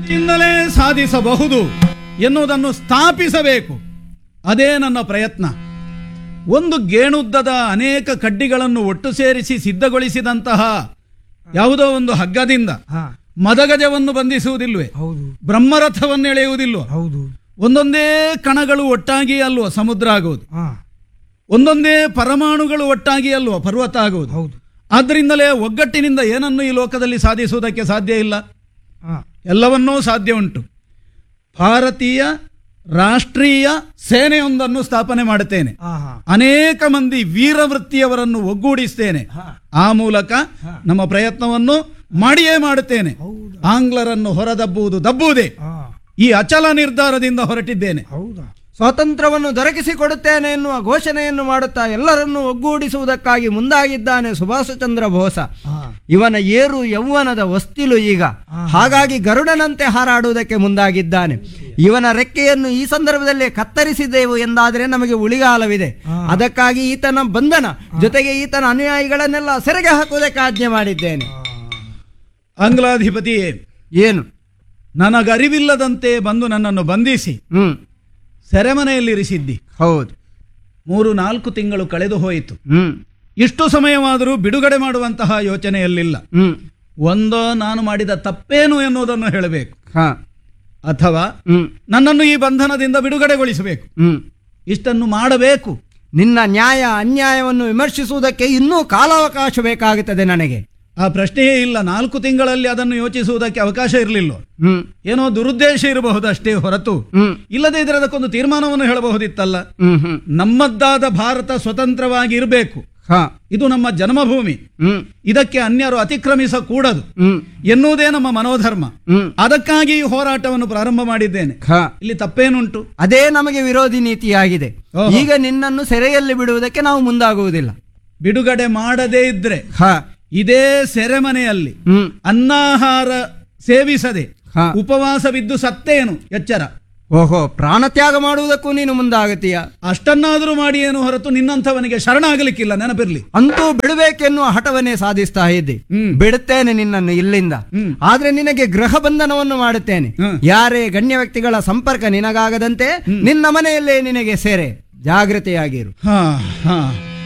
ಇಂದಲೇ ಸಾಧಿಸಬಹುದು ಎನ್ನುವುದನ್ನು ಸ್ಥಾಪಿಸಬೇಕು ಅದೇ ನನ್ನ ಪ್ರಯತ್ನ ಒಂದು ಗೇಣುದ್ದದ ಅನೇಕ ಕಡ್ಡಿಗಳನ್ನು ಒಟ್ಟು ಸೇರಿಸಿ ಸಿದ್ಧಗೊಳಿಸಿದಂತಹ ಯಾವುದೋ ಒಂದು ಹಗ್ಗದಿಂದ ಹಾ ಮದಗಜವನ್ನು ಬಂಧಿಸುವುದಿಲ್ವೇ ಹೌದು ಬ್ರಹ್ಮರಥವನ್ನು ಎಳೆಯುವುದಿಲ್ವ ಹೌದು ಒಂದೊಂದೇ ಕಣಗಳು ಒಟ್ಟಾಗಿ ಅಲ್ವ ಸಮುದ್ರ ಆಗುವುದು ಹಾ ಒಂದೊಂದೇ ಪರಮಾಣುಗಳು ಒಟ್ಟಾಗಿ ಅಲ್ವ ಪರ್ವತ ಆಗುವುದು ಹೌದು ಆದ್ದರಿಂದಲೇ ಒಗ್ಗಟ್ಟಿನಿಂದ ಏನನ್ನು ಈ ಲೋಕದಲ್ಲಿ ಸಾಧಿಸುವುದಕ್ಕೆ ಸಾಧ್ಯ ಇಲ್ಲ ಹಾ ಎಲ್ಲವನ್ನೂ ಸಾಧ್ಯ ಉಂಟು ಭಾರತೀಯ ರಾಷ್ಟ್ರೀಯ ಸೇನೆಯೊಂದನ್ನು ಸ್ಥಾಪನೆ ಮಾಡುತ್ತೇನೆ ಹಾ ಹಾ ಅನೇಕ ಮಂದಿ ವೀರವೃತ್ತಿಯವರನ್ನು ಒಗ್ಗೂಡಿಸ್ತೇನೆ ಹಾ. ಆ ಮೂಲಕ ನಮ್ಮ ಪ್ರಯತ್ನವನ್ನು ಮಾಡಿಯೇ ಮಾಡುತ್ತೇನೆ ಹೌದಾ ಆಂಗ್ಲರನ್ನು ಹೊರದಬ್ಬುವುದು ದಬ್ಬುವುದೇ ಹಾ ಈ ಅಚಲ ನಿರ್ಧಾರದಿಂದ ಹೊರಟಿದ್ದೇನೆ ಹೌದಾ ಸ್ವಾತಂತ್ರ್ಯವನ್ನು ದೊರಕಿಸಿಕೊಡುತ್ತೇನೆ ಎನ್ನುವ ಘೋಷಣೆಯನ್ನು ಮಾಡುತ್ತಾ ಎಲ್ಲರನ್ನೂ ಒಗ್ಗೂಡಿಸುವುದಕ್ಕಾಗಿ ಮುಂದಾಗಿದ್ದಾನೆ ಸುಭಾಷ ಚಂದ್ರ ಬೋಸ ಇವನ ಏರು ಯೌವನದ ವಸ್ತಿಲು ಈಗ ಹಾಗಾಗಿ ಗರುಡನಂತೆ ಹಾರಾಡುವುದಕ್ಕೆ ಮುಂದಾಗಿದ್ದಾನೆ ಇವನ ರೆಕ್ಕೆಯನ್ನು ಈ ಸಂದರ್ಭದಲ್ಲಿ ಕತ್ತರಿಸಿದೆವು ಎಂದಾದರೆ ನಮಗೆ ಉಳಿಗಾಲವಿದೆ ಅದಕ್ಕಾಗಿ ಈತನ ಬಂಧನ ಜೊತೆಗೆ ಈತನ ಅನುಯಾಯಿಗಳನ್ನೆಲ್ಲ ಸೆರೆಗೆ ಹಾಕುವುದಕ್ಕೆ ಆಜ್ಞೆ ಮಾಡಿದ್ದೇನೆ ಆಂಗ್ಲಾಧಿಪತಿಯೇ ಏನು ನನಗರಿವಿಲ್ಲದಂತೆ ಬಂದು ನನ್ನನ್ನು ಬಂಧಿಸಿ ಹ್ಮ್ ಸೆರೆಮನೆಯಲ್ಲಿರಿಸಿದ್ದಿ ಹೌದು ಮೂರು ನಾಲ್ಕು ತಿಂಗಳು ಕಳೆದು ಹೋಯಿತು ಹ್ಮ್ ಇಷ್ಟು ಸಮಯವಾದರೂ ಬಿಡುಗಡೆ ಮಾಡುವಂತಹ ಯೋಚನೆಯಲ್ಲಿಲ್ಲ ಹ್ಮ್ ಒಂದೋ ನಾನು ಮಾಡಿದ ತಪ್ಪೇನು ಎನ್ನುವುದನ್ನು ಹೇಳಬೇಕು ಹಾ ಅಥವಾ ಹ್ಮ್ ನನ್ನನ್ನು ಈ ಬಂಧನದಿಂದ ಬಿಡುಗಡೆಗೊಳಿಸಬೇಕು ಹ್ಮ್ ಇಷ್ಟನ್ನು ಮಾಡಬೇಕು ನಿನ್ನ ನ್ಯಾಯ ಅನ್ಯಾಯವನ್ನು ವಿಮರ್ಶಿಸುವುದಕ್ಕೆ ಇನ್ನೂ ಕಾಲಾವಕಾಶ ಬೇಕಾಗುತ್ತದೆ ನನಗೆ ಆ ಪ್ರಶ್ನೆಯೇ ಇಲ್ಲ ನಾಲ್ಕು ತಿಂಗಳಲ್ಲಿ ಅದನ್ನು ಯೋಚಿಸುವುದಕ್ಕೆ ಅವಕಾಶ ಇರಲಿಲ್ಲ ಹ್ಮ್ ಏನೋ ದುರುದ್ದೇಶ ಇರಬಹುದು ಅಷ್ಟೇ ಹೊರತು ಹ್ಮ್ ಇಲ್ಲದೇ ಇದ್ರೆ ಅದಕ್ಕೊಂದು ತೀರ್ಮಾನವನ್ನು ಹೇಳಬಹುದಿತ್ತಲ್ಲ ಹ್ಮ್ ಹ್ಮ್ ನಮ್ಮದ್ದಾದ ಭಾರತ ಸ್ವತಂತ್ರವಾಗಿ ಇರಬೇಕು ಹಾ ಇದು ನಮ್ಮ ಜನ್ಮಭೂಮಿ ಹ್ಮ್ ಇದಕ್ಕೆ ಅನ್ಯರು ಅತಿಕ್ರಮಿಸಕೂಡದು ಹ್ಮ್ ಎನ್ನುವುದೇ ನಮ್ಮ ಮನೋಧರ್ಮ ಹ್ಮ್ ಅದಕ್ಕಾಗಿ ಈ ಹೋರಾಟವನ್ನು ಪ್ರಾರಂಭ ಮಾಡಿದ್ದೇನೆ ಹಾ ಇಲ್ಲಿ ತಪ್ಪೇನುಂಟು ಅದೇ ನಮಗೆ ವಿರೋಧಿ ನೀತಿಯಾಗಿದೆ ಓಹೋ. ಈಗ ನಿನ್ನನ್ನು ಸೆರೆಯಲ್ಲಿ ಬಿಡುವುದಕ್ಕೆ ನಾವು ಮುಂದಾಗುವುದಿಲ್ಲ ಬಿಡುಗಡೆ ಮಾಡದೇ ಇದ್ರೆ ಹಾ ಇದೇ ಸೆರೆಮನೆಯಲ್ಲಿ ಹ್ಮ್ ಅನ್ನಾಹಾರ ಸೇವಿಸದೆ ಹಾ. ಉಪವಾಸವಿದ್ದು ಸತ್ತೇನು ಎಚ್ಚರ ಓಹೋ ಪ್ರಾಣತ್ಯಾಗ ಮಾಡುವುದಕ್ಕೂ ನೀನು ಮುಂದಾಗತೀಯ ಅಷ್ಟನ್ನಾದರೂ ಮಾಡಿ ಏನು ಹೊರತು ನಿನ್ನಂಥವನಿಗೆ ಶರಣಾಗಲಿಕ್ಕಿಲ್ಲ ನೆನಪಿರ್ಲಿ ಅಂತೂ ಬಿಡಬೇಕೆನ್ನುವ ಹಠವನ್ನೇ ಸಾಧಿಸ್ತಾ ಇದ್ದೆ ಹ್ಮ್. ಬಿಡುತ್ತೇನೆ ನಿನ್ನನ್ನು ಇಲ್ಲಿಂದ ಹ್ಮ್. ಆದ್ರೆ ನಿನಗೆ ಗೃಹ ಬಂಧನವನ್ನು ಮಾಡುತ್ತೇನೆ ಹ್ಮ್. ಯಾರೇ ಗಣ್ಯ ವ್ಯಕ್ತಿಗಳ ಸಂಪರ್ಕ ನಿನಗಾಗದಂತೆ ನಿನ್ನ ಮನೆಯಲ್ಲೇ ನಿನಗೆ ಸೇರೆ ಜಾಗೃತೆಯಾಗಿರು ಹಾ ಹಾ